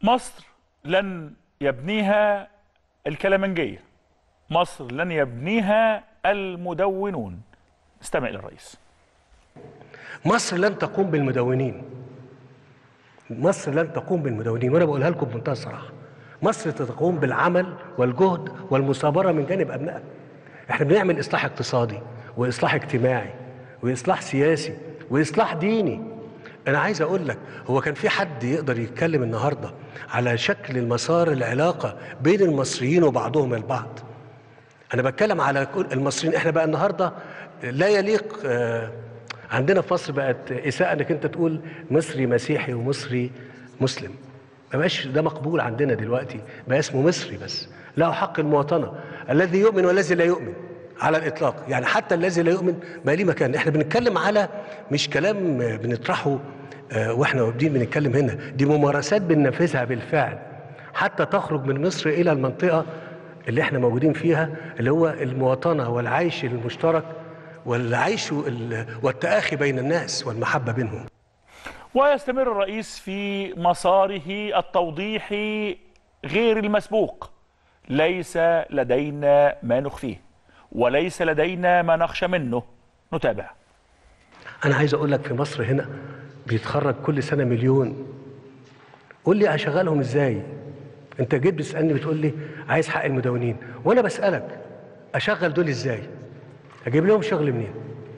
مصر لن يبنيها الكلامنجية مصر لن يبنيها المدونون استمع إلى الرئيس مصر لن تقوم بالمدونين مصر لن تقوم بالمدونين وانا بقولها لكم بمنتهى الصراحه مصر تقوم بالعمل والجهد والمثابره من جانب ابنائها احنا بنعمل اصلاح اقتصادي واصلاح اجتماعي واصلاح سياسي واصلاح ديني انا عايز اقول لك هو كان في حد يقدر يتكلم النهارده على شكل المسار العلاقه بين المصريين وبعضهم البعض انا بتكلم على كل المصريين احنا بقى النهارده لا يليق آه، عندنا في مصر بقت اساءه انك انت تقول مصري مسيحي ومصري مسلم ما بقاش ده مقبول عندنا دلوقتي بقى اسمه مصري بس له حق المواطنه الذي يؤمن والذي لا يؤمن على الاطلاق يعني حتى الذي لا يؤمن ما ليه مكان احنا بنتكلم على مش كلام آه، بنطرحه آه، واحنا قاعدين بنتكلم هنا دي ممارسات بننفذها بالفعل حتى تخرج من مصر الى المنطقه اللي احنا موجودين فيها اللي هو المواطنه والعيش المشترك والعيش ال- والتآخي بين الناس والمحبه بينهم ويستمر الرئيس في مساره التوضيحي غير المسبوق ليس لدينا ما نخفيه وليس لدينا ما نخشى منه نتابع انا عايز اقول لك في مصر هنا بيتخرج كل سنه مليون قول لي اشغلهم ازاي انت جيت بتسالني بتقول لي عايز حق المدونين وانا بسالك اشغل دول ازاي اجيب لهم شغل منين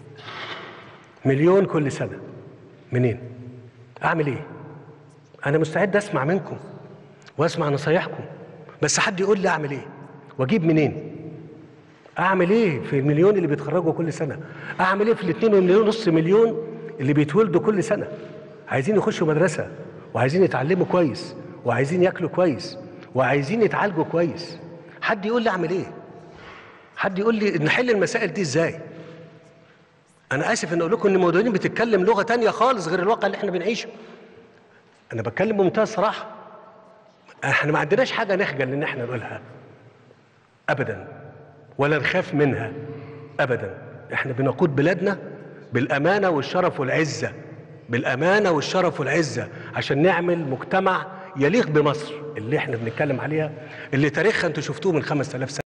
مليون كل سنه منين اعمل ايه انا مستعد اسمع منكم واسمع نصايحكم بس حد يقول لي اعمل ايه واجيب منين اعمل ايه في المليون اللي بيتخرجوا كل سنه اعمل ايه في الاثنين مليون نص مليون اللي بيتولدوا كل سنه عايزين يخشوا مدرسه وعايزين يتعلموا كويس وعايزين ياكلوا كويس وعايزين يتعالجوا كويس حد يقول لي اعمل ايه حد يقول لي نحل المسائل دي ازاي انا اسف ان اقول لكم ان المدونين بتتكلم لغه تانية خالص غير الواقع اللي احنا بنعيشه انا بتكلم بمنتهى الصراحه احنا ما عندناش حاجه نخجل ان احنا نقولها ابدا ولا نخاف منها ابدا احنا بنقود بلادنا بالامانه والشرف والعزه بالامانه والشرف والعزه عشان نعمل مجتمع يليق بمصر اللي احنا بنتكلم عليها اللي تاريخها انتوا شفتوه من 5000 سنه